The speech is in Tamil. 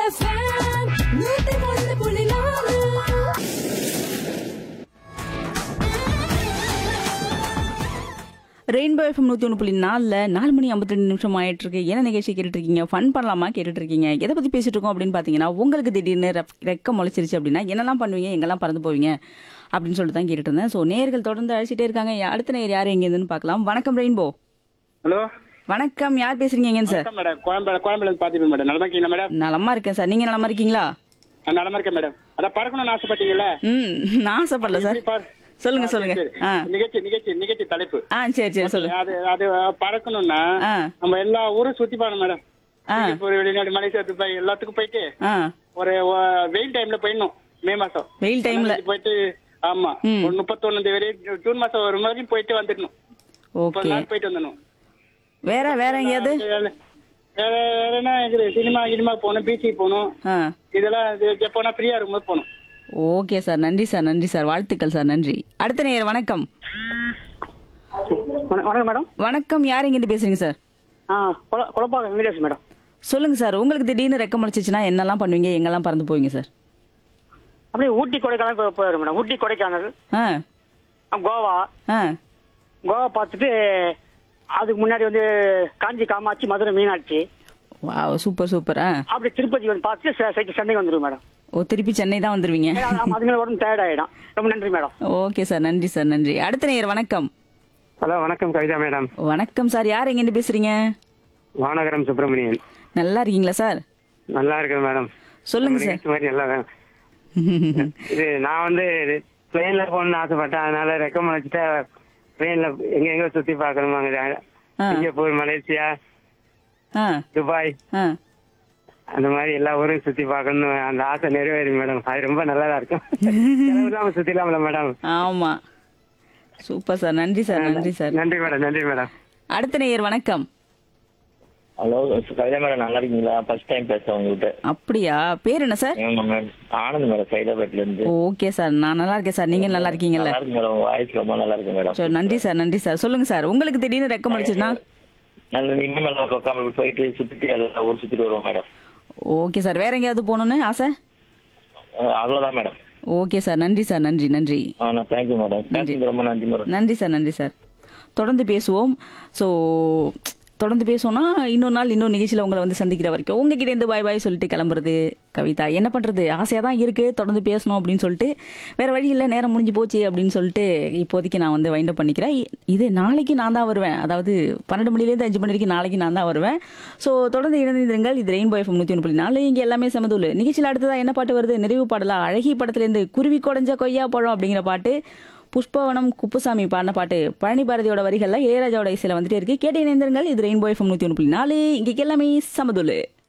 எஃப்எம் நூத்தி ஒன்று புள்ளி நாலு ரெயின்போ எஃப்எம் நூற்றி ஒன்று புள்ளி நாலில் நாலு மணி ஐம்பத்தி ரெண்டு நிமிஷம் ஆயிட்டு இருக்கு என்ன நிகழ்ச்சி கேட்டுட்டு இருக்கீங்க ஃபன் பண்ணலாமா கேட்டுட்டு இருக்கீங்க எதை பற்றி பேசிட்டு இருக்கோம் அப்படின்னு பார்த்தீங்கன்னா உங்களுக்கு திடீர்னு ரெப்- ரெக்க முளைச்சிருச்சு அப்படின்னா என்னெல்லாம் பண்ணுவீங்க எங்கெல்லாம் பறந்து போவீங்க அப்படின்னு சொல்லிட்டு தான் கேட்டுட்டு இருந்தேன் ஸோ நேர்கள் தொடர்ந்து அழைச்சிட்டே இருக்காங்க அடுத்த நேர் யார் எங்கேருந்துன்னு பார்க்கலாம் வணக்கம் ரெயின்போ ஹலோ வணக்கம் யார் பேசுறீங்க சார் வணக்கம் மேடம் கோயம்பேடு கோயம்பேடு பார்த்துப்பேன் மேடம் நல்லா இருக்கீங்களா மேடம் நலமா இருக்கேன் சார் நீங்க நலமா இருக்கீங்களா நான் நலமா இருக்கேன் மேடம் அதான் பறக்கணும்னு ஆசைப்பட்டீங்கல்ல ம் நான் ஆசைப்படல சார் எப்படி பாரு- சொல்லுங்க ஆ, சொல்லுங்க சரி. ஆ நிகழ்ச்சி நிகழ்ச்சி நிகழ்ச்சி தலைப்பு ஆ சரி சரி சொல்லுங்க அது அது பறக்கணும்னா ஆ நம்ம எல்லா ஊரும் சுத்தி பாருங்க மேடம் ஆ. சிங்கப்பூர் வெளிநாடு மலேசியா துபாய் எல்லாத்துக்கும் போயிட்டு ஆ ஒரு ஒ- வெயில் டைம்ல போயிடணும் மே மாசம் வெயில் டைம்ல போயிட்டு ஆமா ம். ஒரு முப்பத்தொன்னு தேதி வரையும் ஜூன் மாசம் ஒரு வரையும் போயிட்டு வந்துடணும் முப்பது ஓகே நாள் போயிட்டு வந்துடணும் வேற வேற எங்கேயாவது வேற வேற வேற என்ன இருக்குது சினிமா கினிமா போகணும் பீச்சுக்கு போகணும் ஆ இதெல்லாம் இது எப்போனா ஃப்ரீயா இருக்கும்போது போகணும் ஓகே சார் நன்றி சார் நன்றி சார் வாழ்த்துக்கள் சார் நன்றி அடுத்த நேயர் வணக்கம் வணக்கம் மேடம் வணக்கம் யார் இங்கிருந்து பேசுறீங்க சார் ஆ கொல கொலப்பாக்கம் வெங்கடேஷ் மேடம் சொல்லுங்க சார் உங்களுக்கு திடீர்னு ரெக்க முளைச்சிச்சுன்னா என்னெல்லாம் பண்ணுவீங்க எங்கெல்லாம் பறந்து போவீங்க சார் அப்படியே ஊட்டி கொடைக்கானல் போ- போயிடுறேன் மேடம் ஊட்டி கொடைக்கானல் ஆ ஆ, கோவா ஆ கோவா பார்த்துட்டு அதுக்கு முன்னாடி வந்து காஞ்சி காமாட்சி மதுரை மீனாட்சி வா சூப்பர் சூப்பர் ஆ அப்படி திருப்பதி வந்து பார்த்து சே- சைக்கிள் சென்னைக்கு வந்துடும் மேடம் ஓ திருப்பி சென்னை தான் வந்துருவீங்க ஏன்னா, ஆமா, அதுக்கு மேலே உடம்பு டயர்ட் ஆகிடும் ரொம்ப நன்றி மேடம் ஓகே சார் நன்றி சார் நன்றி அடுத்த நேயர் வணக்கம் ஹலோ வணக்கம் கவிதா மேடம் வணக்கம் சார் யார் எங்கிருந்து பேசுறீங்க வானகரம் சுப்பிரமணியன் நல்லா இருக்கீங்களா சார் நல்லா இருக்கேன் மேடம் சொல்லுங்க சார் நிகழ்ச்சி மாதிரி நல்லா தான் இது நான் வந்து பிளேன்ல போகணும்னு ஆசைப்பட்டேன் அதனால ரெக்கம் வச்சுட்டா பிளேன்ல எங்க எங்க சுத்தி பார்க்கணுமாங்க ஆ. சிங்கப்பூர் மலேசியா ஆ துபாய் ஆ அந்த மாதிரி எல்லா ஊரையும் சுத்தி பார்க்கணும் அந்த ஆசை நிறைவேறும் மேடம் அது ரொம்ப நல்லா தான் இருக்கும் செலவு இல்லாம சுத்திலாம்ல மேடம் ஆமா சூப்பர் சார் நன்றி சார் நன்றி சார் நன்றி மேடம் நன்றி மேடம் அடுத்த நேயர் வணக்கம் ஹலோ கவிதா மேடம் நல்லா இருக்கீங்களா ஃபர்ஸ்ட் டைம் பேசுறேன் உங்ககிட்ட அப்படியா பேர் என்ன சார் ஆமா மேடம் ஆனந்த் மேடம் சைதாபேட்ல இருந்து ஓகே சார் நான் நல்லா இருக்கேன் சார் நீங்க நல்லா இருக்கீங்கல்ல நல்லா இருக்கு மேடம் வாய்ஸ் ரொம்ப நல்லா இருக்கு மேடம் சரி நன்றி சார் நன்றி சார் சொல்லுங்க சார் உங்களுக்கு திடீர்னு ரெக்கம் அடிச்சுன்னா நல்ல இனிமேல் உட்காந்து போயிட்டு சுத்திட்டு எல்லாம் ஊர் சுத்திட்டு வருவோம் மேடம் ஓகே சார் வேற எங்கேயாவது போகணுன்னு ஆசை அஹ் அவ்வளவுதான் மேடம் ஓகே சார் நன்றி சார் நன்றி நன்றி ஆ நான் தேங்க்யூ மேடம் தேங்க்யூ ரொம்ப நன்றி மேடம் நன்றி சார் நன்றி சார் தொடர்ந்து பேசுவோம் ஸோ தொடர்ந்து பேசுவோம்னா இன்னொரு நாள் இன்னொரு நிகழ்ச்சியில் உங்களை வந்து சந்திக்கிற வரைக்கும் உங்ககிட்ட இருந்து பாய் பாய் சொல்லிட்டு கிளம்புறது கவிதா என்ன பண்ணுறது ஆசையாக தான் இருக்குது தொடர்ந்து பேசணும் அப்படின்னு சொல்லிட்டு வேறு வழி இல்லை நேரம் முடிஞ்சு போச்சு அப்படின்னு சொல்லிட்டு இப்போதைக்கு நான் வந்து வைண்ட் அப் பண்ணிக்கிறேன் இ- இது நாளைக்கு நான் தான் வருவேன் அதாவது பன்னெண்டு மணிலேருந்து அஞ்சு மணி வரைக்கும் நாளைக்கு நான் தான் வருவேன் ஸோ தொடர்ந்து இணைந்திருங்கள் இது ரெயின்போ எஃப்எம் நூற்றி ஒன்று புள்ளி நாலு இங்கே எல்லாமே சமதூள் நிகழ்ச்சியில் அடுத்ததாக என்ன பாட்டு வருது நிறைவு பாடலா அழகி படத்துலேருந்து குருவி கொடைஞ்ச கொய்யா பழம் அப்படிங்கிற பாட்டு புஷ்பவனம் குப்புசாமி பாடின பாட்டு பழனி பாரதியோட வரிகள்ல இளையராஜாவோட இசையில வந்துட்டே இருக்கு கேட்டு இணைந்திருங்கள் இது ரெயின்போ எஃப்எம் நூத்தி ஒன்று புள்ளி நாலு இங்கே எல்லாமே சமதுல்லு